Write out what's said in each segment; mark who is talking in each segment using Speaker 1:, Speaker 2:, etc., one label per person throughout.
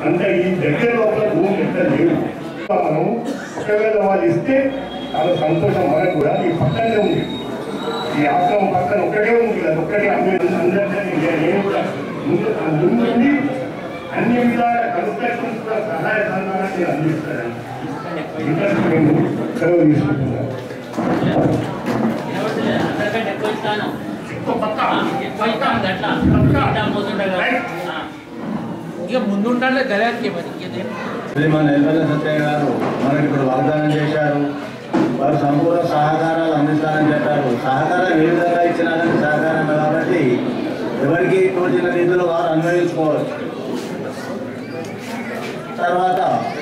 Speaker 1: అంటే ఈ దగ్గర లోపల భూమి ఎక్కడ లేవు మనం ఒకవేళ వాళ్ళు ఇస్తే చాలా సంతోషం మనకు కూడా ఈ పక్కనే ఉంది ఈ ఆశ్రమం పక్కన ఒకటే ఉంది కదా ఒక్కటే అందరి అందరికీ నేను కూడా ముందు ముందుండి అన్ని విధాల కన్స్ట్రక్షన్స్ కూడా సహాయ సహకారాన్ని నేను అందిస్తాను ఇంకా నేను సెలవు తీసుకుంటున్నాను
Speaker 2: అందరికంటే ఎక్కువ ఇస్తాను
Speaker 1: ఎక్కువ పక్క
Speaker 2: ఎక్కువ ఇస్తాను అట్లా ఇట్లా పోతుంటాయి కదా ఆ.
Speaker 3: ఇక ముందుంటాలే గలానికి మరి ఇంకేదేం
Speaker 4: శ్రీ మన ఎల్వెల్ల సత్యయ్య గారు మనకి ఇప్పుడు వాగ్దానం చేశారు వారు సంపూర్ణ సహకారాలు అందిస్తారని చెప్పారు సహకారం ఏ విధంగా ఇచ్చినారని సహకారం కాబట్టి ఎవరికి తోచిన రీతిలో వారు అన్వయించుకోవచ్చు తర్వాత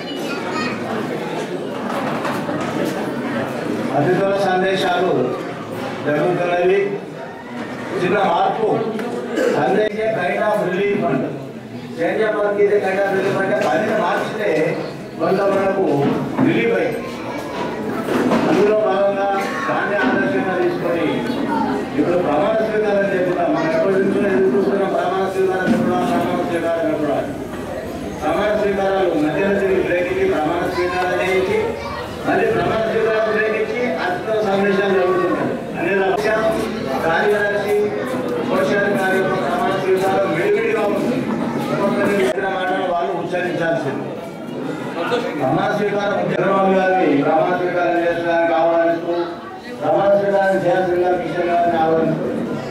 Speaker 4: అతిథుల సందేశాలు జరుగుతున్నవి చిన్న మార్పు సందేశే kind of relief fund change of work ఇదే కైండ్ ఆఫ్ రిలీఫ్ అంటే పనిని మార్చితే కొంత మనకు రిలీఫ్ అయింది అందులో భాగంగా దాన్ని ఆదర్శంగా తీసుకొని ఇప్పుడు ప్రమాణ స్వీకారం చెప్తాం మనం ఎప్పటి నుంచో ఎదురు చూస్తున్నాం ప్రమాణ స్వీకారం చెప్పడం ప్రమాణ స్వీకారం చెప్పడం ప్రమాణ స్వీకారాలు మధ్యలో తిరిగి బ్రేక్ ఇచ్చి ప్రమాణ స్వీకారం చేయించి మళ్ళీ ప్రమాణ స్వీకారం బ్రేక్ ఇచ్చి అర్థం సందేశాలు జరుగుతుంటాయి అనే లక్ష్యం కార్యదర్శి కోశాధికారి యొక్క ప్రమాణ స్వీకారం విడివిడిగా ఉంటుంది ఒక్కొక్కరి చెప్పిన మాటలు వాళ్ళు ఉచ్చరించాల్సింది ప్రమాణ స్వీకారం చంద్రబాబు గారిని ప్రమాణ స్వీకారం చేసడానికి ఆహ్వానిస్తూ ప్రమాణ స్వీకారం చేయాల్సిందిగా కిషన్ గారిని ఆహ్వానిస్తూ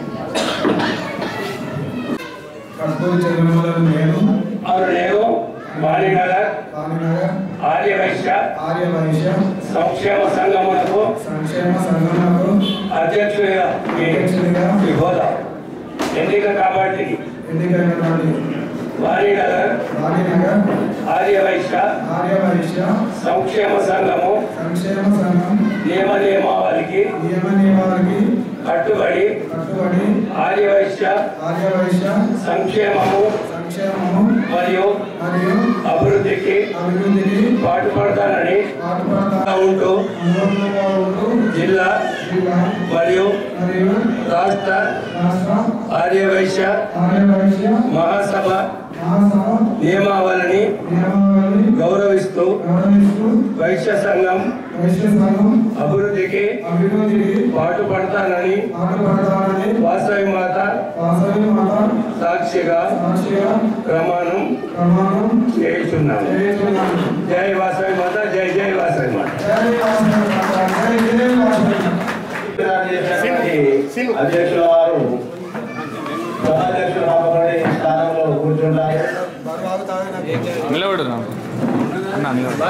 Speaker 5: కర్పూరి చంద్రమూలను నేను
Speaker 1: और నేను వాణినగర్
Speaker 5: రాణినగర్
Speaker 1: ఆర్య వైశ్య
Speaker 5: ఆర్య వైశ్య
Speaker 1: సంక్షేమ సంఘములకు
Speaker 5: సంక్షేమ సంఘంలో
Speaker 1: అధ్యక్షుడిగా మీ
Speaker 5: అధ్యక్షుడిగా
Speaker 1: మీ హోదా ఎన్నిక కాబట్టి
Speaker 5: ఎన్నికైనటువంటి
Speaker 1: వాణినగర్
Speaker 5: రాణినగర్
Speaker 1: ఆర్య వైశ్య
Speaker 5: ఆర్య వైశ్య
Speaker 1: సంక్షేమ సంఘము
Speaker 5: సంక్షేమ సంఘం
Speaker 1: నియమ నియమావళికి
Speaker 5: నియమ నియమాలకి
Speaker 1: కట్టుబడి
Speaker 5: కట్టుబడి
Speaker 1: ఆర్య వైశ్య
Speaker 5: ఆర్య వైశ్య
Speaker 1: సంక్షేమము
Speaker 5: సంక్షేమము
Speaker 1: మరియు
Speaker 5: మరియు
Speaker 1: అభివృద్ధికి
Speaker 5: అభివృద్ధికి
Speaker 1: పాటుపడతానని
Speaker 5: పాటుపడతా
Speaker 1: ఉంటూ
Speaker 5: అనుగుణంగా ఉంటూ
Speaker 1: జిల్లా
Speaker 5: జిల్లా
Speaker 1: మరియు
Speaker 5: మరియు
Speaker 1: రాష్ట్ర
Speaker 5: రాష్ట్ర
Speaker 1: ఆర్య వైశ్య
Speaker 5: ఆర్య వైశ్య
Speaker 1: మహాసభ
Speaker 5: మహాసభ
Speaker 1: నియమావళిని
Speaker 5: నియమావళి
Speaker 1: గౌరవిస్తూ
Speaker 5: గౌరవిస్తూ
Speaker 1: వైశ్య సంఘం
Speaker 5: వైశ్య సంఘం
Speaker 1: అభివృద్ధికి
Speaker 5: అభివృద్ధికి
Speaker 1: పాటుపడతానని
Speaker 5: పాటుపడతానని
Speaker 1: వాసవి మాత
Speaker 5: వాసవి మాత
Speaker 1: సాక్షిగా
Speaker 5: సాక్షిగా
Speaker 1: ప్రమాణం
Speaker 5: ప్రమాణం
Speaker 1: చేస్తున్నాను
Speaker 5: చేస్తున్నాను
Speaker 1: జై వాసవి మాత జై జై వాసవి మాత
Speaker 5: జై వాసవి మాత జై జై వాసవి మాత
Speaker 4: చేసినటువంటి అధ్యక్షుల వారు సభాధ్యక్షులు రాబోయే స్థానంలో కూర్చుంటారు
Speaker 6: నిలబడు రా అన్న నిలబడు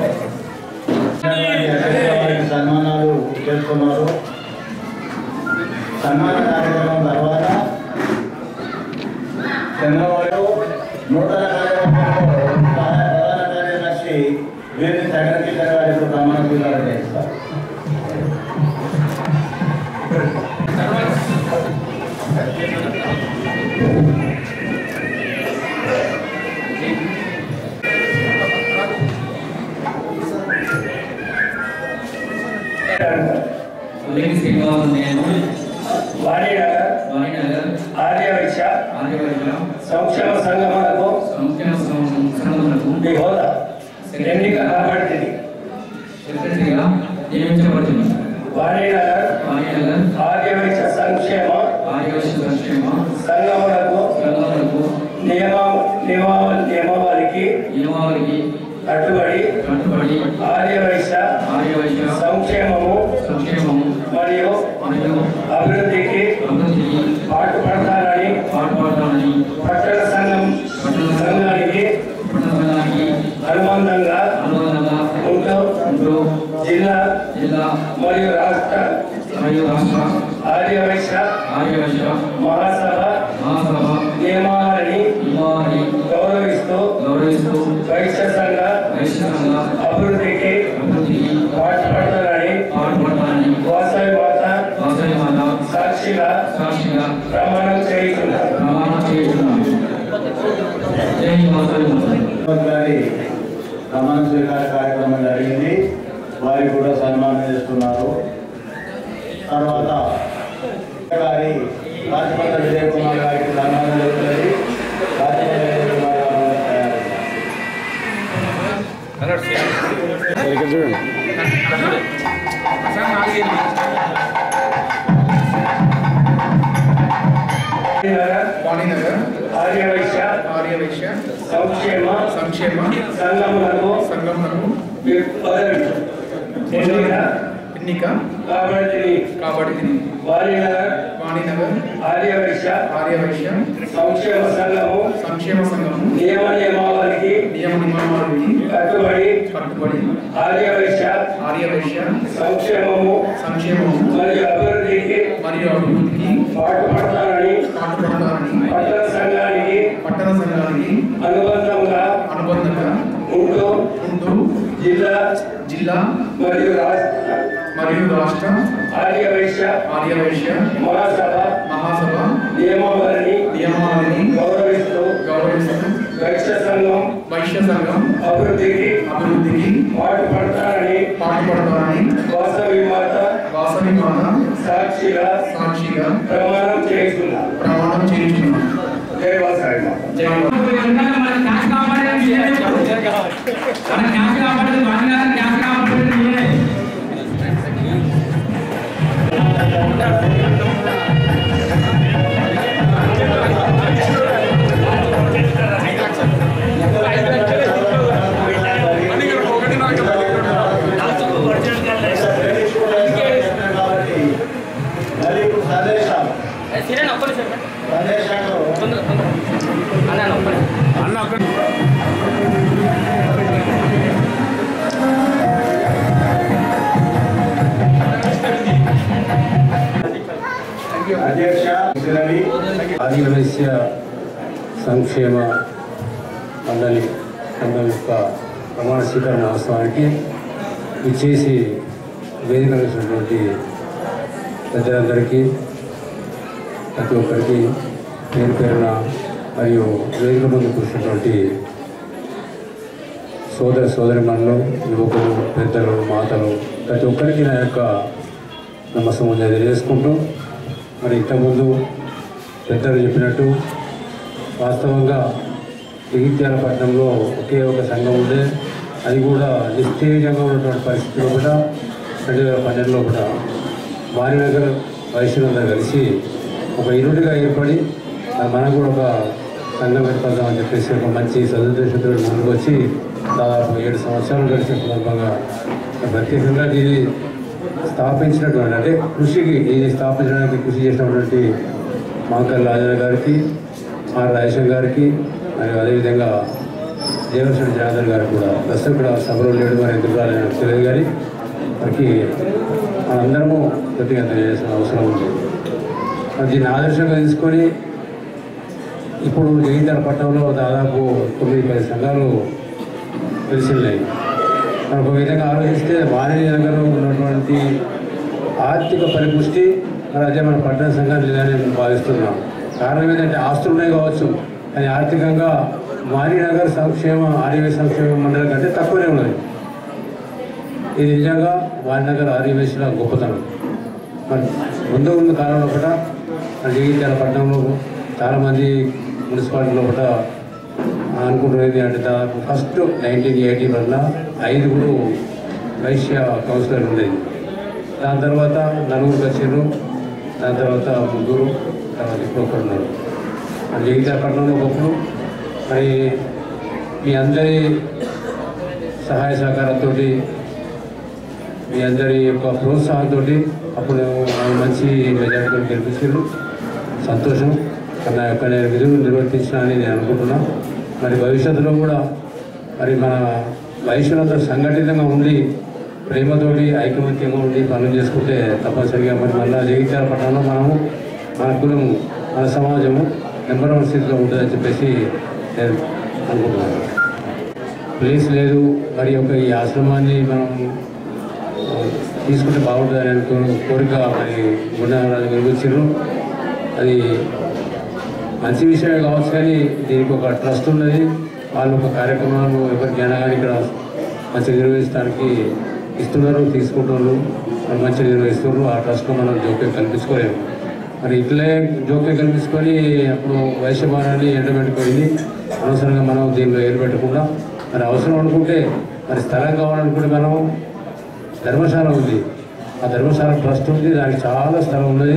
Speaker 4: వారికి సన్మానాలు చేస్తున్నారు సన్మాన కార్యక్రమం తర్వాత చంద్రబాబు నూతన కార్యక్రమంలో సహాయ ప్రధాన కార్యదర్శి వీరిని జగన్ కిషన్ గారి ఇప్పుడు ప్రమాణ స్వీకారం చేస్తారు
Speaker 7: ఉదయం శ్రీనివాసం నేను
Speaker 1: వాణినగర్
Speaker 7: వాణినగర్
Speaker 1: ఆర్య వైశ్య
Speaker 7: ఆదివారం
Speaker 1: సంక్షేమ సంఘములకు
Speaker 7: సంక్షేమ సంఘములకు
Speaker 1: మీ హోదా ఎన్నిక కాబట్టింది
Speaker 7: సెక్రటరీగా నియమించబడుతున్నాను
Speaker 1: వాణినగర్
Speaker 7: వాణినగర్
Speaker 1: ఆర్య వైశ్య సంక్షేమ
Speaker 7: ఆదివాసీ సంక్షేమ
Speaker 1: సంఘములకు
Speaker 7: సంఘములకు
Speaker 1: నియమ నియమ నియమావళికి
Speaker 7: నియమావళికి
Speaker 1: కట్టుబడి
Speaker 7: కట్టుబడి
Speaker 1: ఆర్య వైశ్య
Speaker 7: ఆదివాసీ
Speaker 1: సంక్షేమము
Speaker 7: సంక్షేమము
Speaker 1: మరియు
Speaker 7: మరియు
Speaker 1: అభివృద్ధికి
Speaker 7: అభివృద్ధికి
Speaker 1: పాటుపడతానని
Speaker 7: పాటుపడతానని
Speaker 1: పట్టణ సంఘం సంఘానికి
Speaker 7: పట్టణ సంఘానికి
Speaker 1: అనుబంధంగా
Speaker 7: అనుబంధంగా
Speaker 1: ఉంటూ
Speaker 7: ఉంటూ
Speaker 1: జిల్లా
Speaker 7: జిల్లా
Speaker 1: మరియు రాష్ట్ర
Speaker 7: మరియు రాష్ట్ర
Speaker 1: ఆర్య వైశ్య
Speaker 7: ఆదివాసీ
Speaker 1: మహాసభ
Speaker 7: మహాసభ
Speaker 1: నియమావళిని
Speaker 7: నియమావళి
Speaker 1: గౌరవిస్తూ
Speaker 7: గౌరవిస్తూ
Speaker 1: వైశ్య సంఘ
Speaker 7: వైశ్య సంఘ
Speaker 1: అభివృద్ధికి
Speaker 7: అభివృద్ధికి
Speaker 1: పాటుపడతానని
Speaker 7: పాటుపడతానని
Speaker 1: వాసవి మాత
Speaker 7: వాసవి మాత
Speaker 1: సాక్షిగా
Speaker 7: సాక్షిగా
Speaker 1: ప్రమాణం చేయుచున్నాను
Speaker 7: ప్రమాణం చేస్తున్నాను జై వాసవి మాత
Speaker 4: వినోద్ గారి ప్రమాణ స్వీకార కార్యక్రమం జరిగింది వారికి కూడా సన్మానం చేస్తున్నారు తర్వాత గారి రాజపత్ర విజయ్ కుమార్ గారికి సన్మానం జరుగుతుంది రాజపత్ర విజయ్ కుమార్ గారు తయారు
Speaker 6: ఇక్కడ చూడండి
Speaker 3: సార్ నాలుగైదు వాణినగర్
Speaker 1: ఆర్యవైశ్య
Speaker 3: ఆర్యవైశ్య
Speaker 1: సంక్షేమ
Speaker 3: సంక్షేమ
Speaker 1: సంఘములకు
Speaker 3: సంఘంలో
Speaker 1: ఎన్నిక
Speaker 3: ఎన్నిక
Speaker 1: కాబట్టి
Speaker 3: కాబట్టి
Speaker 1: వారినగర్
Speaker 3: వాణినగర్
Speaker 1: ఆర్యవైశ్య
Speaker 3: ఆర్యవైశ్య
Speaker 1: సంక్షేమ సంఘము
Speaker 3: సంక్షేమ సంఘము
Speaker 1: నియమ నియమావళికి
Speaker 3: నియమ నియమావళికి
Speaker 1: కట్టుబడి
Speaker 3: కట్టుబడి
Speaker 1: ఆర్యవైశ్య
Speaker 3: ఆర్యవైశ్య
Speaker 1: సంక్షేమము
Speaker 3: సంక్షేమము
Speaker 1: మరియు అభివృద్ధికి
Speaker 3: మరియు అభివృద్ధికి
Speaker 1: పాటుపడతానని
Speaker 3: పాటుపడతానని
Speaker 1: పట్టణ సంఘానికి
Speaker 3: పట్టణ సంఘానికి
Speaker 1: అనుబంధంగా
Speaker 3: అనుబంధంగా
Speaker 1: ఉంటూ
Speaker 3: ఉంటూ
Speaker 1: జిల్లా
Speaker 3: జిల్లా
Speaker 1: మరియు రాష్ట్ర
Speaker 3: మరియు రాష్ట్ర
Speaker 1: ఆర్యవైశ్య
Speaker 3: ఆర్యవైశ్య
Speaker 1: మహాసభ
Speaker 3: మహాసభ
Speaker 1: నియమావళిని
Speaker 3: నియమావళిని
Speaker 1: గౌరవిస్తూ
Speaker 3: గౌరవిస్తూ
Speaker 1: వైశ్య సంఘం
Speaker 3: వైశ్య సంఘం
Speaker 1: అభివృద్ధికి
Speaker 3: అభివృద్ధికి
Speaker 1: పాటుపడతానని
Speaker 3: పాటుపడతానని
Speaker 1: వాసవి మాత
Speaker 3: వాసవి మాత
Speaker 1: సాక్షిగా
Speaker 3: సాక్షిగా
Speaker 1: ప్రమాణం చేస్తున్నా
Speaker 3: ప్రమాణం చేయించున్నాను
Speaker 1: జై వాసవి మాత
Speaker 3: జై
Speaker 4: కాబట్టి మరి ఇప్పుడు సందేశాలు సందేశాలు
Speaker 6: అన్న అక్కడ
Speaker 4: అధ్యక్ష రవి
Speaker 8: ఆదివాసీ సంక్షేమ మండలి సంఘం యొక్క ప్రమాణ స్వీకరణ వాస్తవానికి ఇచ్చేసి వేదిక వేసినటువంటి పెద్దలందరికీ ప్రతి ఒక్కరికి పేరు పేరున మరియు వేదిక ముందు కూర్చున్నటువంటి సోదర సోదరిమణులు యువకులు పెద్దలు మాతలు ప్రతి ఒక్కరికి నా యొక్క నమస్కారం తెలియజేసుకుంటూ మరి ఇంతకుముందు పెద్దలు చెప్పినట్టు వాస్తవంగా జగిత్యాల పట్టణంలో ఒకే ఒక సంఘం ఉండే అది కూడా నిస్తేజంగా ఉన్నటువంటి పరిస్థితిలో కూడా రెండు వేల పన్నెండులో కూడా వారినగర్ వయసులందరూ కలిసి ఒక యూనిట్గా ఏర్పడి మరి మనం కూడా ఒక సంఘం ఏర్పడదామని చెప్పేసి ఒక మంచి సదుద్దేశంతో ముందుకు వచ్చి దాదాపు ఏడు సంవత్సరాలు గడిచిన సందర్భంగా ప్రత్యేకంగా ఇది స్థాపించినటువంటి అంటే కృషికి ఇది స్థాపించడానికి కృషి చేసినటువంటి మాంకల్ రాజన్న గారికి ఆర్ రాజేశ్వర్ గారికి మరియు అదేవిధంగా దేవశ్వర జనార్దన్ గారికి కూడా ప్రస్తుతం కూడా సభలో లేడు మరి ఎందుకు రాలేదని తెలియదు కానీ వారికి మనందరము కృతజ్ఞత చేయాల్సిన అవసరం ఉంది మరి దీన్ని ఆదర్శంగా తీసుకొని ఇప్పుడు జగిత్యాల పట్టణంలో దాదాపు తొమ్మిది పది సంఘాలు తెలిసినాయి మనం ఒక విధంగా ఆలోచిస్తే వాణిజ్య నగరంలో ఉన్నటువంటి ఆర్థిక పరిపుష్టి మరి అదే మన పట్టణ సంఘాలు లేదని నేను భావిస్తున్నాం కారణం ఏంటంటే ఆస్తులు ఉన్నాయి కావచ్చు కానీ ఆర్థికంగా వాణినగర్ సంక్షేమ ఆర్యవే సంక్షేమ మండలి కంటే తక్కువనే ఉన్నది ఇది నిజంగా వాణినగర్ ఆర్యవేశ్ల గొప్పతనం మరి ముందు ఉన్న కాలంలో కూడా మన జగిత్యాల పట్టణంలో చాలామంది మున్సిపాలిటీలో కూడా అనుకుంటున్నది అంటే దాదాపు ఫస్ట్ నైన్టీన్ ఎయిటీ వల్ల ఐదుగురు వైశ్య కౌన్సిలర్ ఉండేది దాని తర్వాత నలుగురు వచ్చారు దాని తర్వాత ముగ్గురు తర్వాత ఇప్పుడు ఒకరు ఉన్నారు మరి జగిత్యాల పట్టణంలో ఒకప్పుడు మరి మీ అందరి సహాయ సహకారంతో మీ అందరి యొక్క ప్రోత్సాహంతో అప్పుడు నన్ను మంచి మెజార్టీతో గెలిపించారు సంతోషం నా యొక్క నేను విధులు నిర్వర్తించిన అని నేను అనుకుంటున్నా మరి భవిష్యత్తులో కూడా మరి మన వయసులందరూ సంఘటితంగా ఉండి ప్రేమతోటి ఐకమత్యంగా ఉండి పనులు చేసుకుంటే తప్పనిసరిగా మరి మళ్ళీ జగిత్యాల పట్టణంలో మనము మన కులము మన సమాజము నెంబర్ వన్ స్థితిలో ఉంటుందని చెప్పేసి నేను అనుకుంటున్నాను ప్లేస్ లేదు మరి ఒక ఈ ఆశ్రమాన్ని మనం తీసుకుంటే బాగుంటుందని అనుకో కోరిక మరి గుండెరాజు నిర్మించారు అది మంచి విషయమే కావచ్చు కానీ దీనికి ఒక ట్రస్ట్ ఉన్నది వాళ్ళు ఒక కార్యక్రమాలు ఎవరికి అయినా కానీ ఇక్కడ మంచిగా నిర్వహించడానికి ఇస్తున్నారు తీసుకుంటున్నారు మరి మంచిగా నిర్వహిస్తున్నారు ఆ ట్రస్ట్లో మనం జోక్యం కల్పించుకోలేము మరి ఇట్లే జోక్యం కల్పించుకొని అప్పుడు వైశ్యభారాన్ని ఎండబెట్టుకోయింది అనవసరంగా మనం దీనిలో ఏర్పెట్టకుండా మరి అవసరం అనుకుంటే మరి స్థలం కావాలనుకుంటే మనం ధర్మశాల ఉంది ఆ ధర్మశాల ట్రస్ట్ ఉంది దానికి చాలా స్థలం ఉన్నది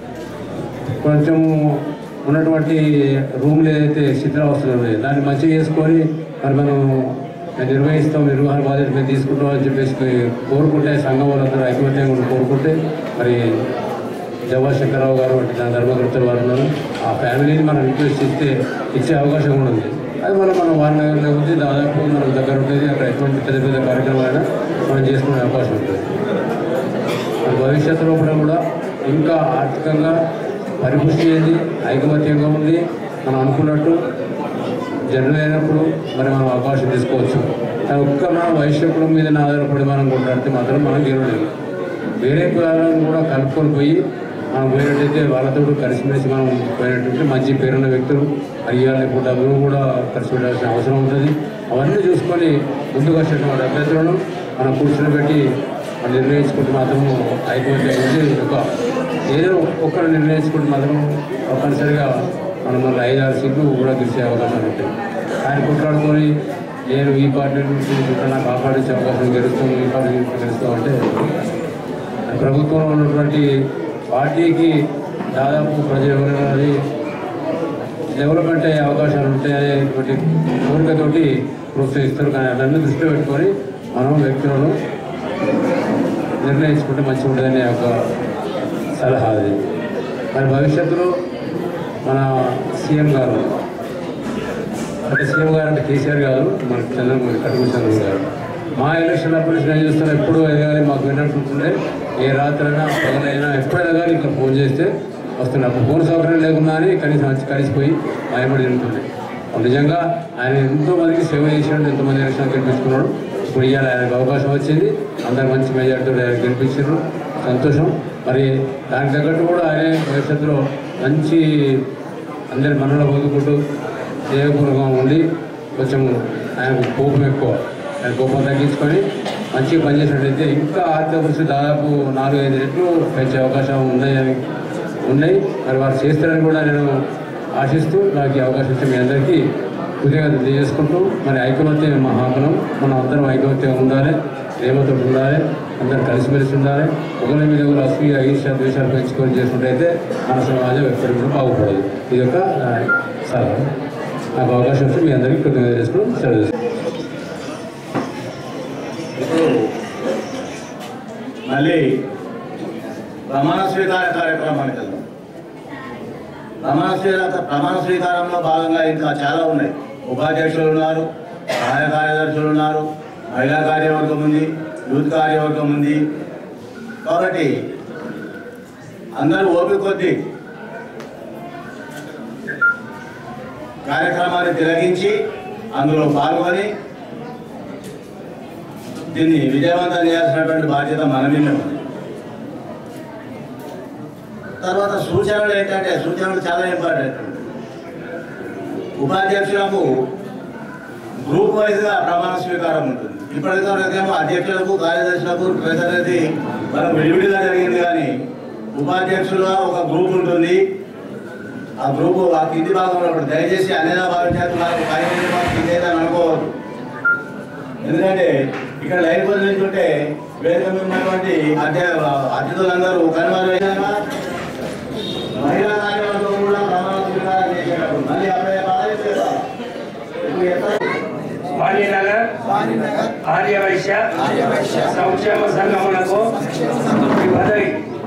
Speaker 8: కొంచెం ఉన్నటువంటి రూమ్లు ఏదైతే శిథిలావస్థలు ఉన్నాయి దాన్ని మంచిగా చేసుకొని మరి మనం నిర్వహిస్తాం నిర్వహణ బాధ్యత మేము తీసుకుంటాం అని చెప్పేసి కోరుకుంటే సంఘం వాళ్ళందరూ ఐకమత్యంగా ఉండి కోరుకుంటే మరి జవా శంకరరావు గారు వంటి దాని ధర్మకర్తలు వారు ఉన్నారు ఆ ఫ్యామిలీని మనం రిక్వెస్ట్ చేస్తే ఇచ్చే అవకాశం కూడా ఉంది అది మనం మన వారినగర్లో ఉంది దాదాపు మనకు దగ్గర ఉంటుంది అక్కడ ఎటువంటి పెద్ద పెద్ద కార్యక్రమాలైనా మనం చేసుకునే అవకాశం ఉంటుంది మరి భవిష్యత్తులో కూడా కూడా ఇంకా ఆర్థికంగా పరిపుష్టి అయింది ఐకమత్యంగా ఉంది మనం అనుకున్నట్టు జనరైనప్పుడు మరి మనం అవకాశం తీసుకోవచ్చు కానీ ఒక్క మనం వైశ్యకులం మీద ఆధారపడి మనం కొట్లాడితే మాత్రం మనం గెలవలేము వేరే కులాలను కూడా కలుపుకొని పోయి మనం పోయినట్టయితే వాళ్ళతో కూడా కలిసిమెలిసి మనం పోయినట్టయితే మంచి పేరున్న వ్యక్తులు అయ్యాలి ఇప్పుడు డబ్బులు కూడా ఖర్చు పెట్టాల్సిన అవసరం ఉంటుంది అవన్నీ చూసుకొని ముందుకు వచ్చేటువంటి అభ్యర్థులను మనం కూర్చొని పెట్టి మనం నిర్ణయించుకుంటే మాత్రం అయిపోతే ఒక ఏదో ఒక్కరు నిర్ణయించుకుంటే మాత్రం తప్పనిసరిగా మనం మళ్ళీ ఐదు ఆరు సీట్లు కూడా గెలిచే అవకాశాలు ఉంటాయి ఆయన కొట్లాడుకొని నేను ఈ పార్టీ నుంచి ఇక్కడ నాకు ఆ పార్టీ ఇచ్చే అవకాశం గెలుస్తాను ఈ పార్టీ నుంచి గెలుస్తాం అంటే ప్రభుత్వంలో ఉన్నటువంటి పార్టీకి దాదాపు ప్రజలు ఎవరైనా డెవలప్మెంట్ అయ్యే అవకాశాలు ఉంటాయనేటువంటి కోరికతోటి ప్రోత్సహిస్తారు కానీ అవన్నీ దృష్టిలో పెట్టుకొని మనం వ్యక్తులను నిర్ణయించుకుంటే మంచిగా ఉంటుందనే ఒక సలహా అది మరి భవిష్యత్తులో మన సీఎం గారు అంటే సీఎం గారు అంటే కేసీఆర్ గారు మన చంద్రబాబు కట్టుకు చంద్రబాబు గారు మా ఎలక్షన్ అప్పటి నుంచి నేను చూస్తున్నా ఎప్పుడు ఎదగాలి మాకు విన్నట్టుంటుండే ఏ రాత్రైనా పగలైనా ఎప్పుడైనా కానీ ఇట్లా ఫోన్ చేస్తే వస్తున్నా అప్పుడు ఫోన్ సౌకర్యం లేకున్నా అని కనీసం వచ్చి కలిసిపోయి భయపడి తింటుండే నిజంగా ఆయన ఎంతో మందికి సేవ చేసినాడు ఎంతోమంది ఎలక్షన్ గెలిపించుకున్నాడు ఇప్పుడు ఇవాళ ఆయనకు అవకాశం వచ్చింది అందరు మంచి మెజార్టీలో ఆయన గెలిపించారు సంతోషం మరి దానికి తగ్గట్టు కూడా ఆయన భవిష్యత్తులో మంచి అందరి మనలో పొందుకుంటూ స్నేహపూర్వకంగా ఉండి కొంచెం ఆయనకు కోపం ఎక్కువ ఆయన కోపం తగ్గించుకొని మంచిగా పనిచేసినట్టయితే ఇంకా ఆర్థిక పరిస్థితి దాదాపు నాలుగు ఐదు రెట్లు పెంచే అవకాశం ఉన్నాయని ఉన్నాయి మరి వారు చేస్తారని కూడా నేను ఆశిస్తూ నాకు ఈ అవకాశం ఇచ్చిన మీ అందరికీ కృతజ్ఞత తెలియజేసుకుంటూ మరి ఐకమత్యం మా హామనం మనం అందరం ఐకమత్యంగా ఉండాలి ప్రేమతో ఉండాలి అందరం కలిసిమెలిసి ఉండాలి ఒకరి మీద ఒకరు అసూయ ఈర్ష్య ద్వేషాలు పెంచుకొని చేసుకుంటే మన సమాజం ఎప్పటికీ కూడా బాగుపడదు ఇది ఒక ఆ, సలహా నాకు అవకాశం ఇచ్చి మీ అందరికీ కృతజ్ఞత చేసుకుని సెలవు తీసుకుంటాను.
Speaker 4: ఇప్పుడు మళ్ళీ ప్రమాణ స్వీకార కార్యక్రమానికి వెళ్దాం ప్రమాణ స్వీకార ప్రమాణ స్వీకారంలో భాగంగా ఇంకా చాలా ఉన్నాయి ఉపాధ్యక్షులు ఉన్నారు సహాయ కార్యదర్శులు ఉన్నారు మహిళా కార్యవర్గం ఉంది యూత్ కార్యవర్గం ఉంది కాబట్టి అందరూ ఓపిక కొద్దీ కార్యక్రమాన్ని తిలగించి అందులో పాల్గొని దీన్ని విజయవంతం చేయాల్సినటువంటి బాధ్యత మన మీద ఉంది తర్వాత సూచనలు ఏంటంటే సూచనలు చాలా ఇంపార్టెంట్ ఉపాధ్యక్షులకు గ్రూప్ వైజ్గా ప్రమాణ స్వీకారం ఉంటుంది ఇప్పటికేమో అధ్యక్షులకు కార్యదర్శులకు ట్రెజరీ మనం విడివిడిగా జరిగింది కానీ ఉపాధ్యక్షులుగా ఒక గ్రూప్ ఉంటుంది ఆ గ్రూప్ ఆ కింది భాగంలో ఉంటుంది దయచేసి అనేదా భావించారు నాకు పై కింద ఏదని అనుకోవద్దు ఎందుకంటే ఇక్కడ లైన్ పని నిల్చుంటే వేదిక మీద ఉన్నటువంటి అధ్య అతిథులందరూ కనుమరుగైనా మహిళా కార్యవర్గం కూడా ప్రమాణ స్వీకారం చేసేటప్పుడు మళ్ళీ అప్పుడే పదవి చేస్తారు. ఇప్పుడు ఎక్కడ
Speaker 9: వాణినగర్ ఆర్యవైశ్య సంక్షేమ సంఘములకు ఈ పదవి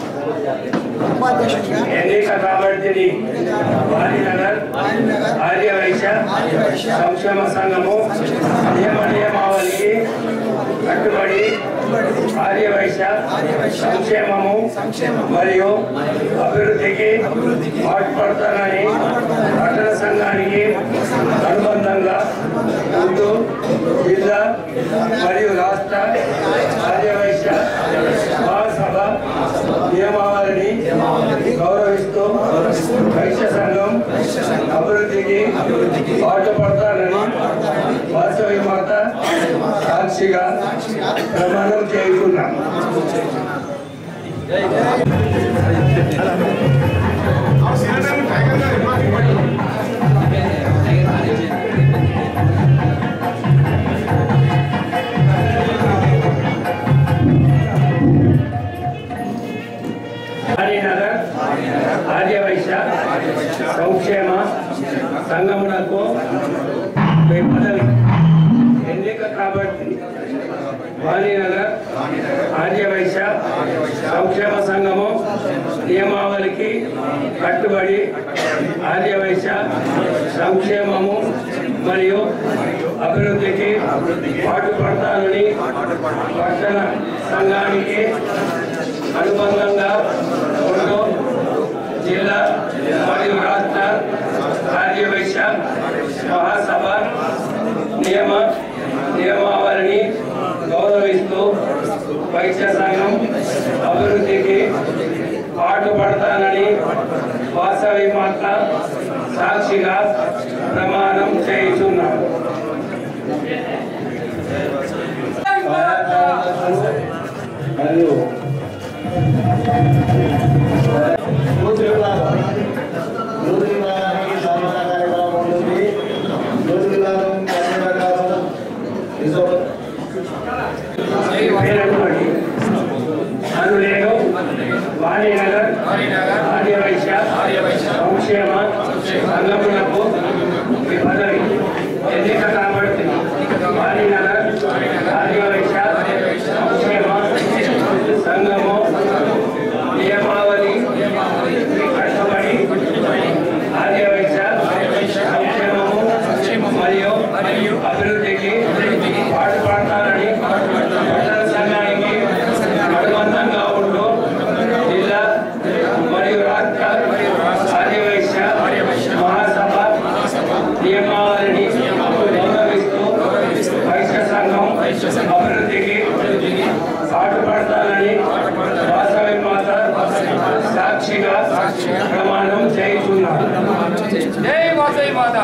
Speaker 9: ఎన్నిక కాబట్టిని వాణినగర్ ఆర్యవైశ్య సంక్షేమ సంఘము నియమ నియమావళికి కట్టుబడి ఆర్యవైశ్య సంక్షేమము మరియు అభివృద్ధికి పాటుపడతానని పట్టణ సంఘానికి అనుబంధంగా ఉంటూ జిల్లా మరియు రాష్ట్ర ఆర్యవైశ్య మహాసభ నియమావళిని గౌరవిస్తూ వైశ్య సంఘం అభివృద్ధికి పాటుపడతానని వాసవి మాత సాక్షిగా ప్రమాణం చేస్తున్నాం
Speaker 5: ఆ
Speaker 9: ఎన్నిక కాబట్టి వాణినగర్ ఆర్యవైశ్య సంక్షేమ సంఘము నియమావళికి కట్టుబడి ఆర్యవైశ్య సంక్షేమము మరియు అభివృద్ధికి పాటుపడతానని పట్టణ సంఘానికి అనుబంధంగా ఉంటూ జిల్లా మరియు రాష్ట్ర ఆర్యవైశ్య మహాసభ నియమ నియమావళిని గౌరవిస్తూ వైశ్య సంఘం అభివృద్ధికి పాటుపడతానని వాసవి మాత సాక్షిగా ప్రమాణం చేయుచున్నాను
Speaker 4: మరియు బూత్ విభాగం బూత్ విభాగానికి సన్మాన కార్యక్రమం ఉంటుంది బూత్ విభాగం కార్యక్రమం రిజర్వ్
Speaker 9: పేరటువంటి అనులేను వాణినగర్ ఆర్యవైశ్య సంక్షేమ సంఘములకు ఈ పదవి ఎన్నిక కాబడుతుంది వాణినగర్ ఆర్యవైశ్య సంక్షేమ సంఘము నియమావళి కట్టుబడి ఆర్యవైశ్య సంక్షేమము మరియు అభివృద్ధికి పాటుపడతానని పట్టణ సంఘానికి అనుబంధంగా ఉంటూ జిల్లా మరియు రాష్ట్ర ఆర్యవైశ్య మహాసభ నియమావళిని గౌరవిస్తూ వైశ్య సంఘం అభివృద్ధికి పాటుపడతానని వాసవి మాత సాక్షిగా ప్రమాణం చేయుచున్నాను
Speaker 6: జై వాసవి మాత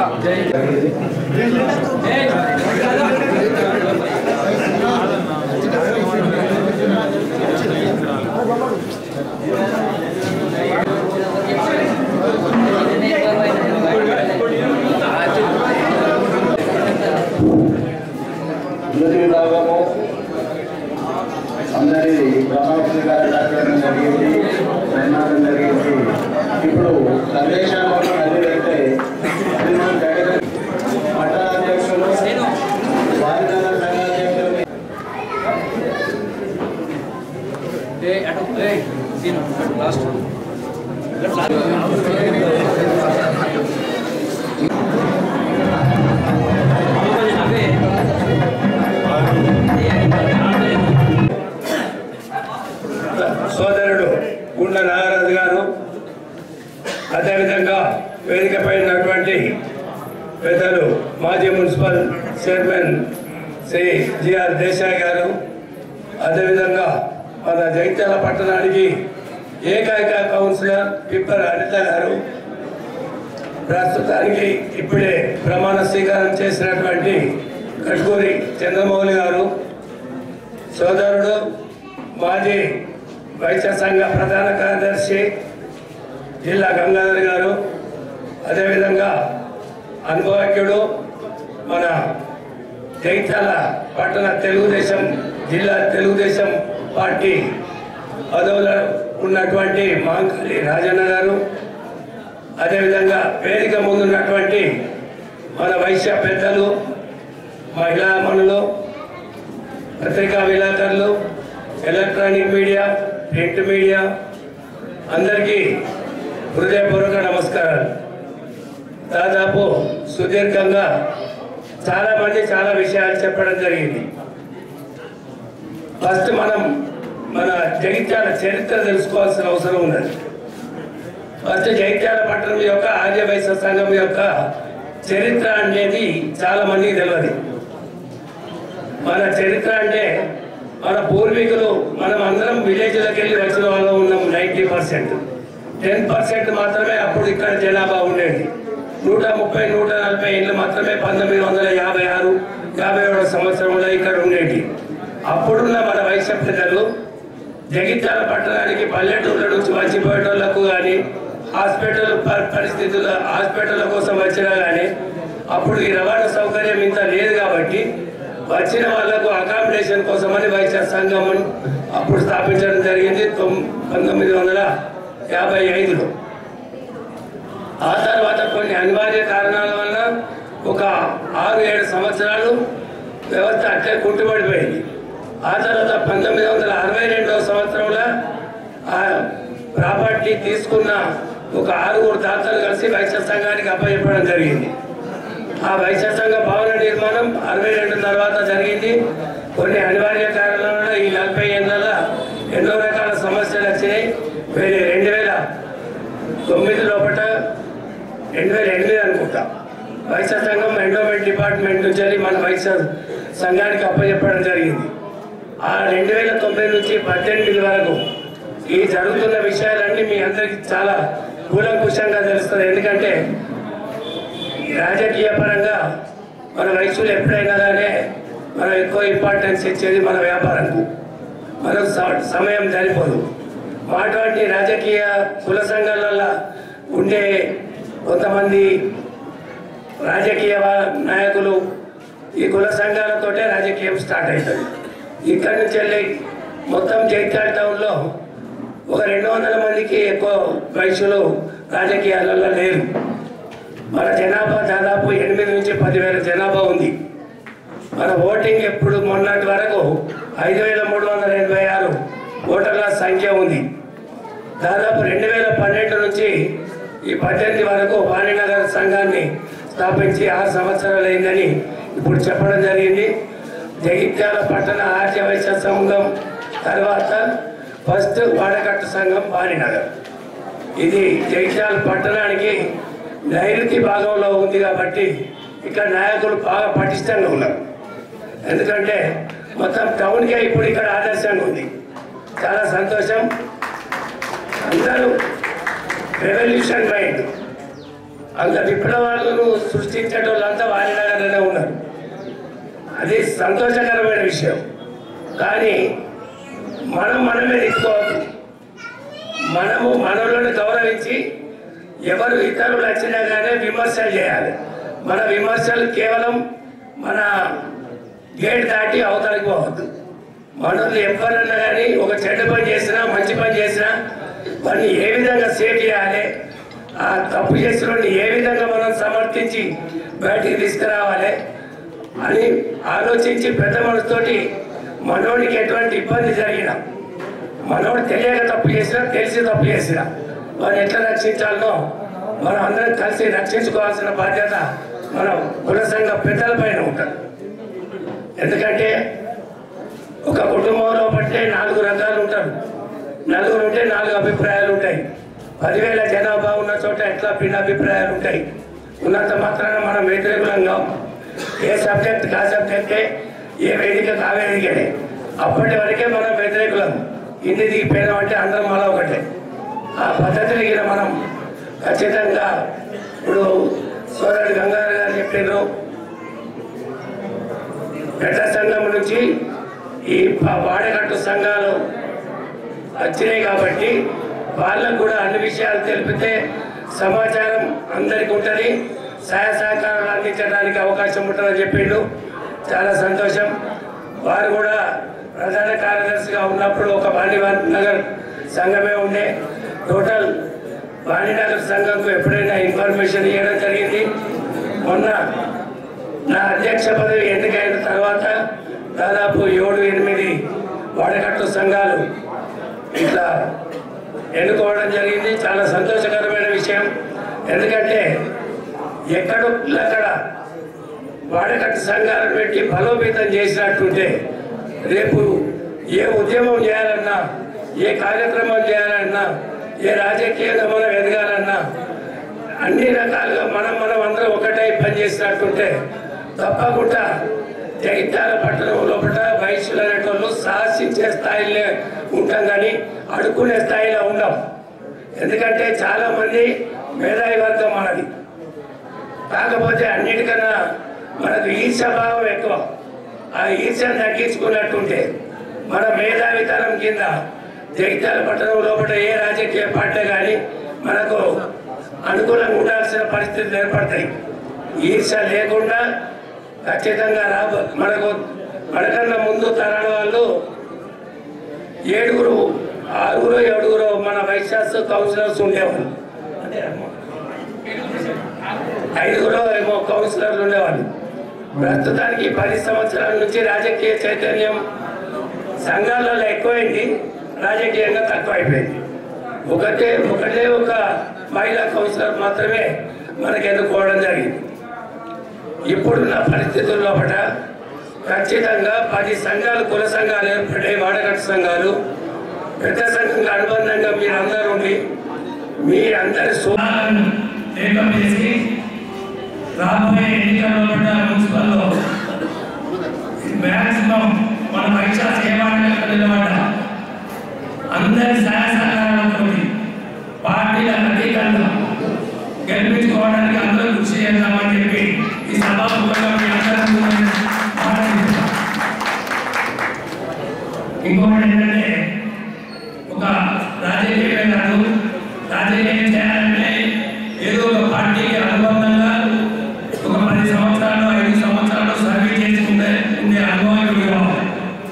Speaker 4: బూత్ విభాగము అందరి ప్రమాణ స్వీకార కార్యక్రమం జరిగింది సన్మానం జరిగింది ఇప్పుడు సందేశాలు మళ్ళీ వెళ్తే అది మనం జగన్ పట్టణాధ్యక్షులు వారిదాన సంఘాధ్యక్షులు
Speaker 9: సోదరుడు గుండ నాగరాజు గారు అదేవిధంగా వేదికపై ఉన్నటువంటి పెద్దలు మాజీ municipal chairman Shri GR Desai garu అదేవిధంగా మన జగిత్యాల పట్టణానికి ఏకైక కౌన్సిలర్ పిప్పర్ అనిత గారు ప్రస్తుతానికి ఇప్పుడే ప్రమాణ స్వీకారం చేసినటువంటి కట్కూరి చంద్రమౌళి గారు సోదరుడు మాజీ వైశ్య సంఘ ప్రధాన కార్యదర్శి జిల్లా గంగాధర్ గారు అదేవిధంగా అనుభవజ్ఞుడు మన జైత్యాల పట్టణ తెలుగుదేశం జిల్లా తెలుగుదేశం పార్టీ పదవులో ఉన్నటువంటి మాంకలి రాజన్న గారు అదేవిధంగా వేదిక ముందున్నటువంటి మన వైశ్య పెద్దలు మహిళా మనులు పత్రికా విలేకరులు ఎలక్ట్రానిక్ మీడియా ప్రింట్ మీడియా అందరికీ హృదయపూర్వక నమస్కారాలు దాదాపు సుదీర్ఘంగా చాలా మంది చాలా విషయాలు చెప్పడం జరిగింది ఫస్ట్ మనం మన జగిత్యాల చరిత్ర తెలుసుకోవాల్సిన అవసరం ఉన్నది ఫస్ట్ జగిత్యాల పట్టణం యొక్క ఆర్య వైశ్య సంఘం యొక్క చరిత్ర అనేది చాలా మందికి తెలియదు మన చరిత్ర అంటే మన పూర్వీకులు మనం అందరం విలేజ్లకు వెళ్ళి వచ్చిన వాళ్ళం ఉన్నాం నైంటీ పర్సెంట్ టెన్ పర్సెంట్ మాత్రమే అప్పుడు ఇక్కడ జనాభా ఉండేది నూట ముప్పై నూట నలభై ఏళ్ళు మాత్రమే పంతొమ్మిది వందల యాభై ఆరు యాభై ఏడవ సంవత్సరంలో ఇక్కడ ఉండేది అప్పుడున్న మన వైశ్య పెద్దలు జగిత్యాల పట్టణానికి పల్లెటూళ్ళ నుంచి వచ్చిపోయేటోళ్లకు కానీ హాస్పిటల్ ప- పరిస్థితుల హాస్పిటల్ కోసం వచ్చినా కానీ అప్పుడు ఈ రవాణా సౌకర్యం ఇంత లేదు కాబట్టి వచ్చిన వాళ్ళకు అకామిడేషన్ కోసమని వైశ్య సంఘం అప్పుడు స్థాపించడం జరిగింది తొమ్- పంతొమ్మిది వందల యాభై ఐదులో ఆ తర్వాత కొన్ని అనివార్య కారణాల వలన ఒక ఆరు ఏడు సంవత్సరాలు వ్యవస్థ అట్లే కుంటుపడిపోయింది ఆ తర్వాత పంతొమ్మిది వందల అరవై రెండవ సంవత్సరంలో ఆ ప్రాపర్టీ తీసుకున్న ఒక ఆరుగురు దాతలు కలిసి వైశ్య సంఘానికి అప్పచెప్పడం జరిగింది ఆ వైశ్య సంఘ భవన నిర్మాణం అరవై రెండు తర్వాత జరిగింది కొన్ని అనివార్య కారణాల వల్ల ఈ నలభై ఏళ్ళ ఎన్నో రకాల సమస్యలు వచ్చినాయి వేరే రెండు వేల తొమ్మిది లోపల రెండు వేల ఎనిమిది అనుకుంటా వైశ్య సంఘం ఎండోమెంట్ డిపార్ట్మెంట్ నుంచి వెళ్ళి మన వైశ్య సంఘానికి అప్పచెప్పడం జరిగింది ఆ రెండు వేల తొమ్మిది నుంచి పద్దెనిమిది వరకు ఈ జరుగుతున్న విషయాలన్నీ మీ అందరికీ చాలా కూలంకుషంగా తెలుస్తుంది ఎందుకంటే ఈ రాజకీయ పరంగా మన వయసులు ఎప్పుడైనా కానీ మనం ఎక్కువ ఇంపార్టెన్స్ ఇచ్చేది మన వ్యాపారంకు మనకు స- సమయం సరిపోదు అటువంటి రాజకీయ కుల సంఘాలలో ఉండే కొంతమంది రాజకీయ వా- నాయకులు ఈ కుల సంఘాలతోటే రాజకీయం స్టార్ట్ అవుతుంది ఇక్కడి నుంచి వెళ్ళి మొత్తం జైత్యాల టౌన్లో ఒక రెండు వందల మందికి ఎక్కువ వయసులు రాజకీయాలలో లేరు మన జనాభా దాదాపు ఎనిమిది నుంచి పదివేల జనాభా ఉంది మన ఓటింగ్ ఎప్పుడు మొన్నటి వరకు ఐదు వేల మూడు వందల ఎనభై ఆరు ఓటర్ల సంఖ్య ఉంది దాదాపు రెండు వేల పన్నెండు నుంచి ఈ పద్దెనిమిది వరకు వాణినగర్ సంఘాన్ని స్థాపించి ఆరు సంవత్సరాలు అయిందని ఇప్పుడు చెప్పడం జరిగింది జగిత్యాల పట్టణ ఆర్య వైశ్య సంఘం తర్వాత ఫస్ట్ వాడకట్టు సంఘం వాణినగర్ ఇది జగిత్యాల పట్టణానికి నైరుతి భాగంలో ఉంది కాబట్టి ఇక్కడ నాయకులు బాగా పటిష్టంగా ఉన్నారు ఎందుకంటే మొత్తం టౌన్కే ఇప్పుడు ఇక్కడ ఆదర్శంగా ఉంది చాలా సంతోషం అందరూ రెవల్యూషన్ మైండ్ అంత విప్లవాలను సృష్టించే వాళ్ళంతా వారినగర్లోనే ఉన్నారు అది సంతోషకరమైన విషయం కానీ మనం మనమే తీసుకోవద్దు మనము మనలను గౌరవించి ఎవరు ఇతరులు వచ్చినా కానీ విమర్శలు చేయాలి మన విమర్శలు కేవలం మన గేట్ దాటి అవతలికి పోవద్దు మనల్ని ఎవరన్నా కానీ ఒక చెడ్డ పని చేసినా మంచి పని చేసినా వాడిని ఏ విధంగా సేవ్ చేయాలి ఆ తప్పు చేసిన వాడిని ఏ విధంగా మనం సమర్థించి బయటికి తీసుకురావాలి అని ఆలోచించి పెద్ద మనసుతోటి మనోడికి ఎటువంటి ఇబ్బంది జరిగినా మనోడు తెలియక తప్పు చేసినా తెలిసి తప్పు చేసినా వారిని ఎట్లా రక్షించాలనో మనం అందరం కలిసి రక్షించుకోవాల్సిన బాధ్యత మన కుల సంఘ పెద్దల పైన ఉంటుంది ఎందుకంటే ఒక కుటుంబంలో పట్టే నాలుగు రకాలు ఉంటారు నలుగురు ఉంటే నాలుగు అభిప్రాయాలు ఉంటాయి పదివేల జనాభా ఉన్న చోట ఎట్లా భిన్న అభిప్రాయాలు ఉంటాయి ఉన్నంత మాత్రాన మనం వ్యతిరేకులంగా ఏ సబ్జెక్ట్ కా సబ్జెక్టే ఏ వేదిక కా వేదికనే అప్పటి వరకే మనం వ్యతిరేకులం ఇంటి దిగిపోయినాం అంటే అందరం మళ్ళా ఒకటే ఆ పద్ధతిని గిన మనం ఖచ్చితంగా ఇప్పుడు సోదరుడు గంగాధర్ గారు చెప్పారు పెద్ద సంఘం నుంచి ఈ ప- వాడకట్టు సంఘాలు వచ్చినాయి కాబట్టి వాళ్ళకు కూడా అన్ని విషయాలు తెలిపితే సమాచారం అందరికి ఉంటుంది సహాయ సహకారాలు అందించడానికి అవకాశం ఉంటుందని చెప్పిండు చాలా సంతోషం వారు కూడా ప్రధాన కార్యదర్శిగా ఉన్నప్పుడు ఒక వాణివాన్ నగర్ సంఘమే ఉండే టోటల్ వాణినగర్ సంఘంకు ఎప్పుడైనా ఇన్ఫర్మేషన్ ఇవ్వడం జరిగింది మొన్న నా అధ్యక్ష పదవి ఎన్నికైన తర్వాత దాదాపు ఏడు ఎనిమిది వాడకట్టు సంఘాలు ఇట్లా ఎన్నుకోవడం జరిగింది చాలా సంతోషకరమైన విషయం ఎందుకంటే ఎక్కడక్కడ వాడకట్టు సంఘాలను పెట్టి బలోపేతం చేసినట్టుంటే రేపు ఏ ఉద్యమం చేయాలన్నా ఏ కార్యక్రమం చేయాలన్నా ఏ రాజకీయంగా మనం ఎదగాలన్నా అన్ని రకాలుగా మనం మనం అందరం ఒకటై పనిచేసినట్టుంటే తప్పకుండా జగిత్యాల పట్టణం లోపల వయసులు అనేటోళ్ళు సాహసించే స్థాయిలో ఉంటాం కానీ అడుక్కునే స్థాయిలో ఉండం ఎందుకంటే చాలా మంది మేధావి వర్గం మనది కాకపోతే అన్నిటికన్నా మనకు ఈర్షభావం ఎక్కువ ఆ ఈర్ష్యను తగ్గించుకున్నట్టుంటే మన మేధావితనం కింద జగిత్యాల పట్టణం లోపల ఏ రాజకీయ పార్టీ కానీ మనకు అనుకూలంగా ఉండాల్సిన పరిస్థితులు ఏర్పడతాయి ఈర్ష లేకుండా ఖచ్చితంగా రాబ మనకు మనకన్నా ముందు తరాల వాళ్ళు ఏడుగురు ఆరుగురు ఏడుగురు మన వైశాస్ కౌన్సిలర్స్ ఉండేవాళ్ళు అంతే ఐదుగురు ఏమో కౌన్సిలర్లు ఉండేవాళ్ళు ప్రస్తుతానికి పది సంవత్సరాల నుంచి రాజకీయ చైతన్యం సంఘాలలో ఎక్కువైంది రాజకీయంగా తక్కువ అయిపోయింది ఒకటే ఒకటే ఒక మహిళా కౌన్సిలర్ మాత్రమే మనకు ఎన్నుకోవడం జరిగింది ఇప్పుడున్న పరిస్థితుల్లో పట ఖచ్చితంగా పది సంఘాలు కుల సంఘాలు ఏర్పడ్డాయి వాడగట్టు సంఘాలు పెద్ద సంఘంగా అనుబంధంగా మీరందరూ ఉండి మీరందరి సోదాలను ఏకం చేసి రాబోయే ఎన్నికల్లో పడ్డ మున్సిపల్లో మ్యాక్సిమం మన పరీక్ష చేయడానికి నిలబడ్డ అందరి సహాయ సహకారాలతో పార్టీలకు అతీతంగా గెలిపించుకోవడానికి అందరూ కృషి చేద్దామని చెప్పి ఈ సభాముఖంగా మీ అందరూ మాట్లాడుతున్నాం ఇంకొకటి ఏంటంటే ఒక రాజకీయమే కాదు రాజకీయం చేయాలంటే ఏదో ఒక పార్టీకి అనుబంధంగా ఒక పది సంవత్సరాలు ఐదు సంవత్సరాలు సర్వీస్ చేసుకుంటే ఉండే అనుభవం ఇప్పుడు కావాలి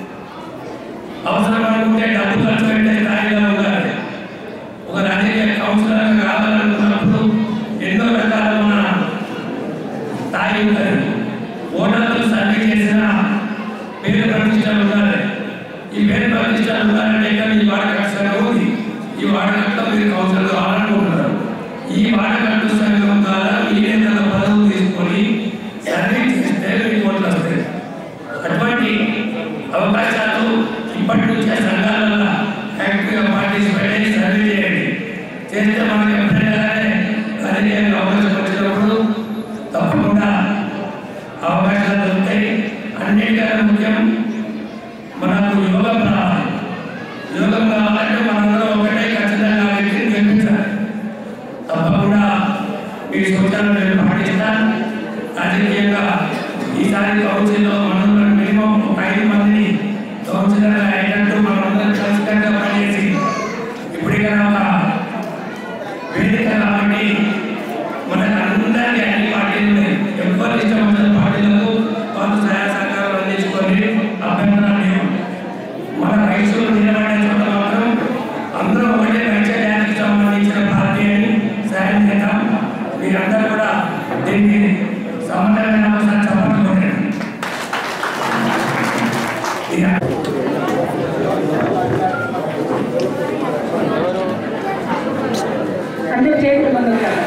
Speaker 9: అవసరం అనుకుంటే డబ్బు ఖర్చు పెట్టే స్థాయిలో ఉండాలి ఒక రాజకీయ కౌన్సిలర్ కావాలనుకున్నప్పుడు ఎన్నో రకాల మన స్థాయి ఉంటుంది ఓటర్లు సర్వే చేసిన పేరు ప్రతిష్టలు ఉండాలి ఈ పేరు ప్రతిష్టలు ఉండాలంటే ఇక్కడ ఈ వాడకట్టు సంఘం ఉంది ఈ వాడకట్టులో మీరు కౌన్సిలర్ కావాలనుకుంటున్నారు ఈ వాడకట్టు సంఘం ద్వారా మీరేదైనా పదవులు తీసుకొని సర్వీస్ చేస్తే మీకు ఓట్లు వస్తాయి అటువంటి అవకాశాలు ఇప్పటి నుంచే సంఘాలలో యాక్టివ్గా పార్టిసిపేట్ అయ్యి సర్వే చేయండి చేస్తే మనకి ఎప్పుడైనా సరే రాజకీయంగా అవకాశం వచ్చినప్పుడు తప్పకుండా అవకాశాలు దొరుకుతాయి అన్నిటికన్నా ముఖ్యం మనకు యోగం రావాలి యోగం కావాలంటే మనందరం ఒకటే ఖచ్చితంగా ఆ వ్యక్తిని గెలిపించాలి తప్పకుండా మీ సూచనలు నేను పాటిస్తాను రాజకీయంగా ఈసారి కౌన్సిల్లో మనందరం మినిమం ఒక ఐదు మందిని కౌన్సిలర్ అయినట్టు మనందరం ఖచ్చితంగా పనిచేసి ఇప్పటికైనా ఒక వేదిక కాబట్టి మనకు అందరికీ అన్ని పార్టీలు ఉన్నాయి ఎవరు ఇష్టం వచ్చిన పార్టీలకు వాళ్ళ సహాయ సహకారాలు అందించుకొని అభ్యర్థన లేవు మన రైతులు నిలబడే చోట మాత్రం అందరూ ఒకటే వైద్యానికి సంబంధించిన పార్టీ అని సాయం చేద్దాం మీరందరూ కూడా దీన్ని సమన్వయమైన అవసరం చెప్పండి
Speaker 10: అందరూ చేతులు ముందుకు రండి.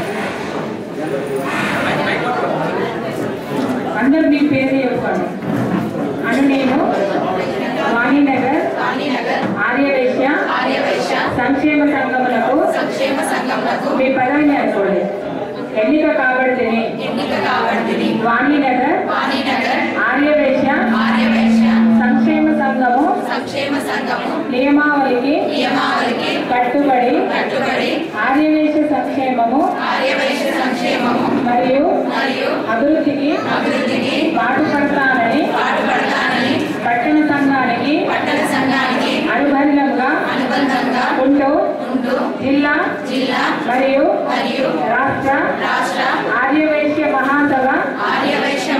Speaker 10: అందరూ మీ పేరు చెప్పండి అని నేను వాణినగర్ ఆర్యవైశ్య సంక్షేమ సంఘములకు
Speaker 11: సంక్షేమ సంఘములకు
Speaker 10: మీ పదవిని అనుకోండి ఎన్నిక కాబడితేనే
Speaker 11: ఎన్నిక కాబడితిని
Speaker 10: వాణినగర్
Speaker 11: వాణినగర్
Speaker 10: ఆర్యవైశ్య
Speaker 11: ఆర్యవైశ్య
Speaker 10: సంక్షేమ సంఘము
Speaker 11: సంక్షేమ సంఘము
Speaker 10: నియమావళికి
Speaker 11: నియమావళికి
Speaker 10: కట్టుబడి
Speaker 11: కట్టుబడి
Speaker 10: ఆర్యవైశ్య సంక్షేమము
Speaker 11: ఆర్యవైశ్య సంక్షేమము
Speaker 10: మరియు
Speaker 11: మరియు
Speaker 10: అభివృద్ధికి
Speaker 11: అభివృద్ధికి
Speaker 10: పాటుపడతానని
Speaker 11: పాటుపడతానని
Speaker 10: పట్టణ సంఘానికి
Speaker 11: పట్టణ సంఘానికి
Speaker 10: అనుబంధంగా
Speaker 11: అనుబంధంగా
Speaker 10: ఉంటూ
Speaker 11: ఉంటూ
Speaker 10: జిల్లా
Speaker 11: జిల్లా
Speaker 10: మరియు
Speaker 11: మరియు
Speaker 10: రాష్ట్ర
Speaker 11: రాష్ట్ర
Speaker 10: ఆర్యవైశ్య మహాసభ
Speaker 11: ఆర్యవైశ్య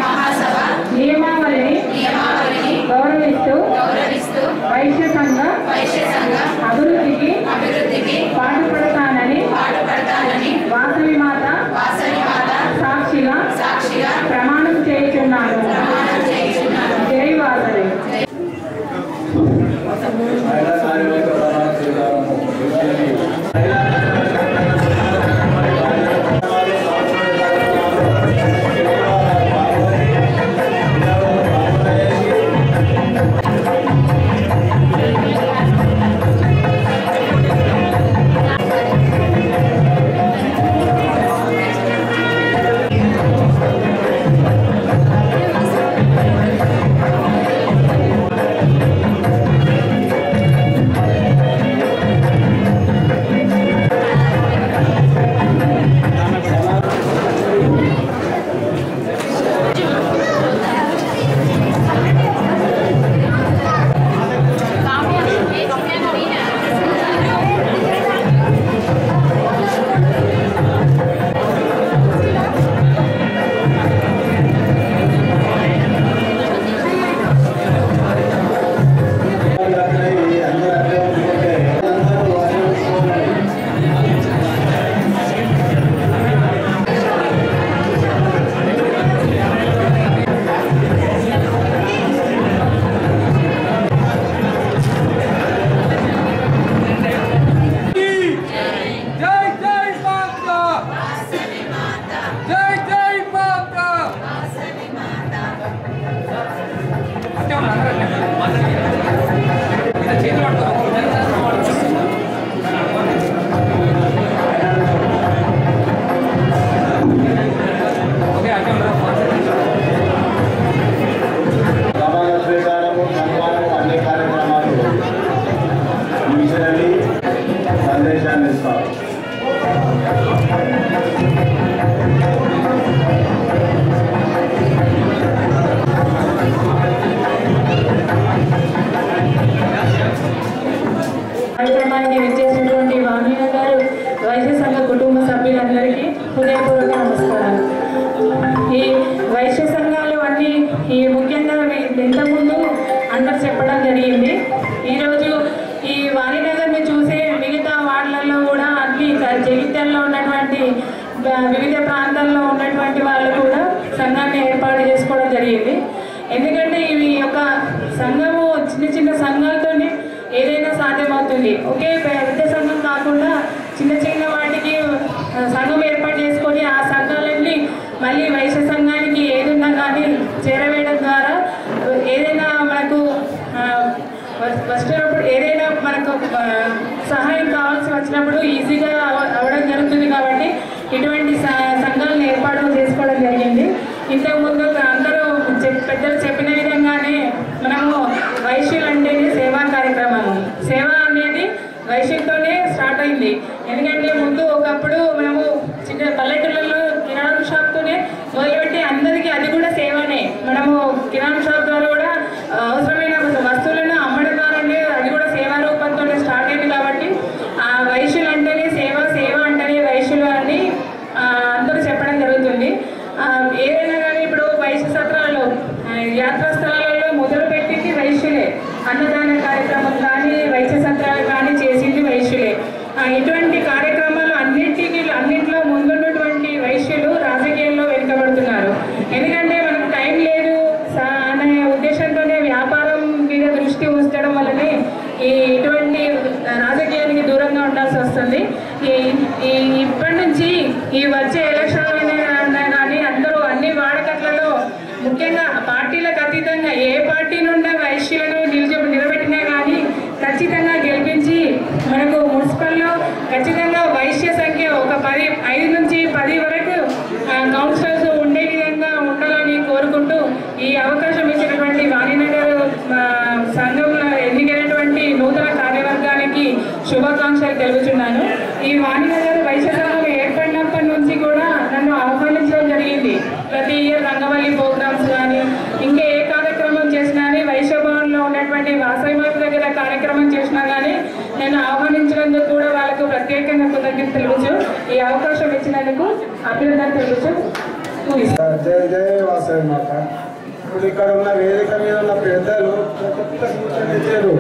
Speaker 10: ఇంతకుముందు అందరు చెప్పడం జరిగింది ఈరోజు ఈ వాణినగర్ని చూసే మిగతా వార్డులలో కూడా అన్ని జగిత్యాలలో ఉన్నటువంటి బ- వివిధ ప్రాంతాల్లో ఉన్నటువంటి వాళ్ళు కూడా సంఘాన్ని ఏర్పాటు చేసుకోవడం జరిగింది ఎందుకంటే ఇవి యొక్క సంఘము చిన్న చిన్న సంఘాలతోనే ఏదైనా సాధ్యమవుతుంది ఒకే పెద్ద సంఘం కాకుండా చిన్న చిన్న వాటికి ఆ, సంఘం ఏర్పాటు చేసుకొని ఆ సంఘాలన్నీ మళ్ళీ వైశ్య సంఘానికి ఏదున్నా కానీ చేరవేయడం ద్వారా ఏదైనా మనకు ఆ, వస్- వచ్చినప్పుడు ఏదైనా మనకు ఆ, సహాయం కావాల్సి వచ్చినప్పుడు ఈజీగా అవ- అవ్వడం జరుగుతుంది కాబట్టి ఇటువంటి స- సంఘాలను ఏర్పాటు చేసుకోవడం జరిగింది ఇంతకుముందు అందరూ చెప్- పెద్దలు చెప్పిన విధంగానే మనము వైశ్యులు అంటేనే సేవా కార్యక్రమము సేవ అనేది వైశ్యంతోనే స్టార్ట్ అయింది ఎందుకంటే ముందు ఒకప్పుడు మనము చిన్న పల్లెటూళ్ళలో కిరాణం షాప్తోనే మొదలుపెట్టి అందరికీ అది కూడా సేవనే మనము కిరాణం షాప్ ద్వారా కూడా ఆ, అవసరమైన వస్తువులను అమ్మడం ద్వారానే అది కూడా సేవా రూపంతోనే స్టార్ట్ అయింది కాబట్టి ఆ వైశ్యులు అంటేనే సేవ సేవ అంటేనే వైశ్యులు అని ఆ, అందరూ చెప్పడం జరుగుతుంది ఆ, ఏదైనా కానీ ఇప్పుడు వైశ్య సత్రాలు ఆ, యాత్రా స్థలాలలో మొదలు పెట్టింది వైశ్యులే అన్నదాన కార్యక్రమం కానీ వైశ్య సత్రాలు కానీ చేసింది వైశ్యులే ఆ, ఇటువంటి కార్యక్రమాలు అన్నింటికి అన్నింటిలో ముందున్నటువంటి వైశ్యులు రాజకీయాల్లో వెనుకబడుతున్నారు ఎందుకంటే మనకు టైం లేదు సా- అనే ఉద్దేశంతోనే వ్యాపారం మీద దృష్టి ఉంచడం వల్లనే ఈ ఇటువంటి రాజకీయానికి దూరంగా ఉండాల్సి వస్తుంది ఈ ఈ ఇప్పటి నుంచి ఈ వచ్చే ఎలక్షన్లైనా కానీ అందరూ అన్ని వాడకట్లలో ముఖ్యంగా పార్టీలకు అతీతంగా ఏ పార్టీ నుండి వైశ్యులను నిలిచి నిలబెట్టినా కానీ ఖచ్చితంగా గెలిపించి మనకు మున్సిపల్లో ఖచ్చితంగా వైశ్య సంఖ్య ఒక పది ఐదు నుంచి పది వరకు ఆ, కౌన్సిలర్స్ ఉండే విధంగా ఉండాలని కోరుకుంటూ ఈ అవకాశం ఇచ్చినటువంటి వాణినగర్ ఆ, సంఘంలో ఎన్నికైనటువంటి నూతన కార్యవర్గానికి శుభాకాంక్షలు తెలుపుతున్నాను ఈ వాణినగర్ వైశ్య సంఘం ఏర్పడినప్పటి నుంచి కూడా నన్ను ఆహ్వానించడం జరిగింది ప్రతి ఇయర్ రంగవల్లి ప్రోగ్రామ్స్ కానీ ఇంకా ఏ కార్యక్రమం చేసినా కానీ వైశ్య భవన్లో ఉన్నటువంటి వాసవి మాత దగ్గర కార్యక్రమం చేసినా కానీ నన్ను ఆహ్వానించినందుకు కూడా వాళ్ళకు ప్రత్యేకంగా కృతజ్ఞత తెలుపుచు ఈ అవకాశం ఇచ్చినందుకు అభినందన తెలుపుచు ముగిస్తాను.
Speaker 5: జై జై వాసవి మాత ఇప్పుడు ఇక్కడ ఉన్న వేదిక మీద ఉన్న పెద్దలు కొత్త సూచనలు ఇచ్చారు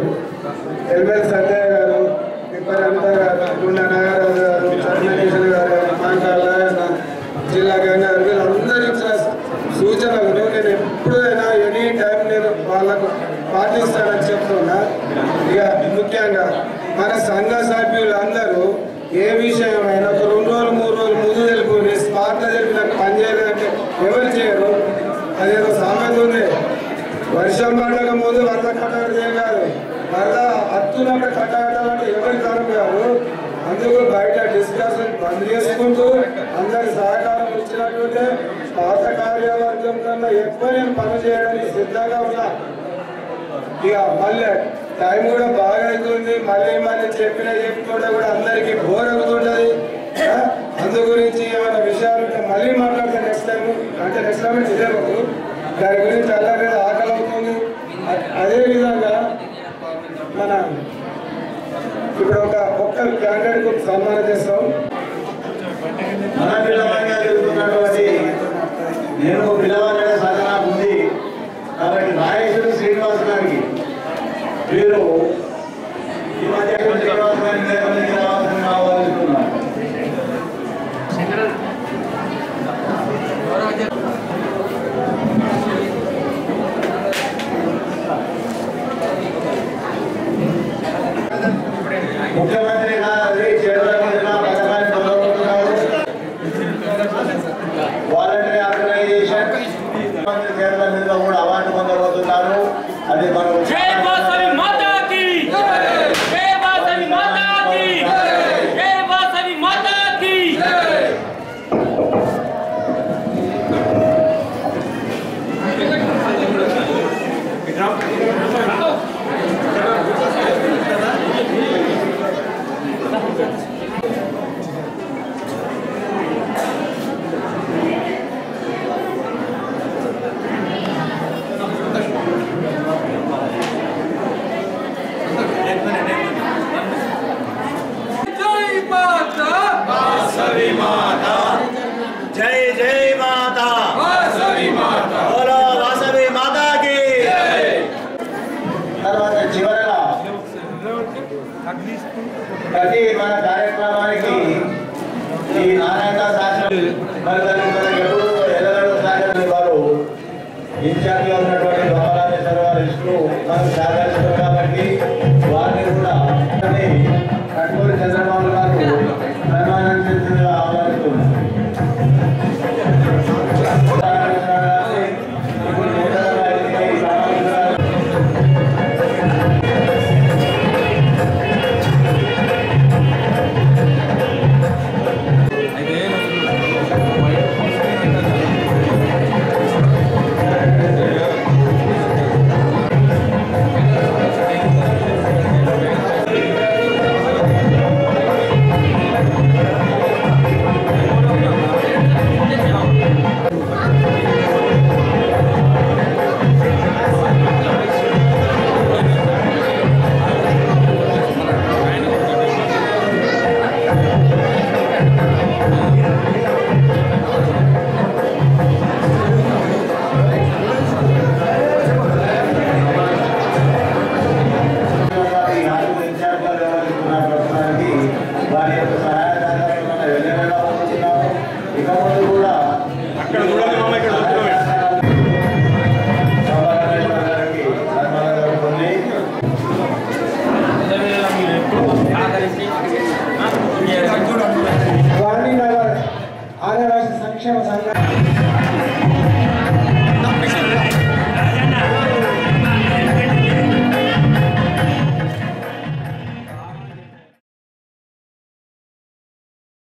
Speaker 5: ఎల్ఎల్ సంజయ్ గారు తిప్పరి అనిత గారు గుండా నాగరాజు గారు చరణకిషన్ గారు మాంకాల జిల్లా గారు వీళ్ళందరూ ఇచ్చిన సూచనలు నేను ఎప్పుడైనా ఎనీ టైం నేను వాళ్ళకు పాటిస్తానని చెప్తున్నా ఇక ముఖ్యంగా మన సంఘ సభ్యులందరూ ఏ విషయమైనా ఒక రెండు రోజులు మూడు రోజులు ముందు తెలుపుకొని స్పాట్లో చెప్పి నాకు పని చేయలేదంటే ఎవరు చేయరు అదేదో సామెత ఉంది వర్షం పడక ముందు వరద కట్టడం చేయగారు వరద హత్తునప్పుడు కట్టడం అంటే ఎవరి తరం కాదు అందుకు బయట డిస్కషన్ బంద్ చేసుకుంటూ అందరి సహకారం ఇచ్చినట్టుంటే పాత కార్యవర్గం కన్నా ఎక్కువ నేను పని చేయడానికి సిద్ధంగా ఉన్నా ఇక మళ్ళీ టైం కూడా బాగా అవుతుంది మళ్ళీ మళ్ళీ చెప్పిన చెప్పుకుంటే కూడా అందరికీ బోర్ అవుతుంటది ఆ? అందు గురించి ఏమైనా విషయాలు ఉంటే మళ్ళీ మాట్లాడతాను నెక్స్ట్ టైం అంటే నెక్స్ట్ టైం ఇదే రోజు దాని గురించి అలాగే ఆకలి అవుతుంది అ- అదే విధంగా మన ఇప్పుడు ఒక ఒక్క క్యాండిడేట్ సన్మానం చేస్తాం
Speaker 4: మన పిల్లవాడిగా జరుగుతున్నటువంటి నేను పిల్లవాడిగా సాధన ఉంది కాబట్టి రాయేశ్వరి శ్రీనివాస్ గారికి వీరు ఈ మధ్య శ్రీనివాస్ గారికి నిలబడి రావాల్సిన ఆహ్వానిస్తున్నాను ముఖ్యమంత్రి గారి చేతుల మీదుగా పథకాన్ని మొదలుపెడుతున్నారు వాలంటరీ ఆర్గనైజేషన్ ముఖ్యమంత్రి చేతుల మీదుగా కూడా అవార్డు పొందబోతున్నారు అది మనం
Speaker 6: జై వాసవి మాతాకి జై వాసవి మాతాకి జై వాసవి మాతాకి జై మాతా
Speaker 4: వాసవి మాత జై జై మాత
Speaker 6: వాసవి మాతా
Speaker 4: బోలో వాసవి మాతాకి ప్రతి మన కార్యక్రమానికి ఈ నారాయణ శాస్త్రం మరి దానికి మనకి ఎప్పుడు ఎల్లవేళ సహకరించే వారు ఇన్ఛార్జిగా ఉన్నటువంటి